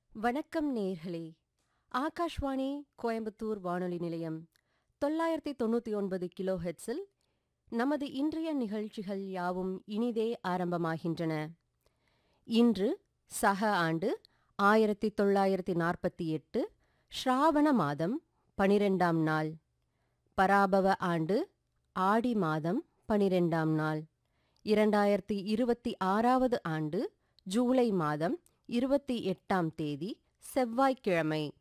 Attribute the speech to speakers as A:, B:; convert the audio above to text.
A: வணக்கம் நேர்களே ஆகாஷ்வாணி கோயம்புத்தூர் வானொலி நிலையம் தொள்ளாயிரத்தி தொண்ணூற்றி ஒன்பது கிலோ ஹெட்ஸில் நமது இன்றைய நிகழ்ச்சிகள் யாவும் இனிதே ஆரம்பமாகின்றன இன்று சக ஆண்டு ஆயிரத்தி தொள்ளாயிரத்தி நாற்பத்தி எட்டு ஸ்ராவண மாதம் பனிரெண்டாம் நாள் பராபவ ஆண்டு ஆடி மாதம் பனிரெண்டாம் நாள் இரண்டாயிரத்தி இருபத்தி ஆறாவது ஆண்டு ஜூலை மாதம் இருபத்தி எட்டாம் தேதி செவ்வாய்க்கிழமை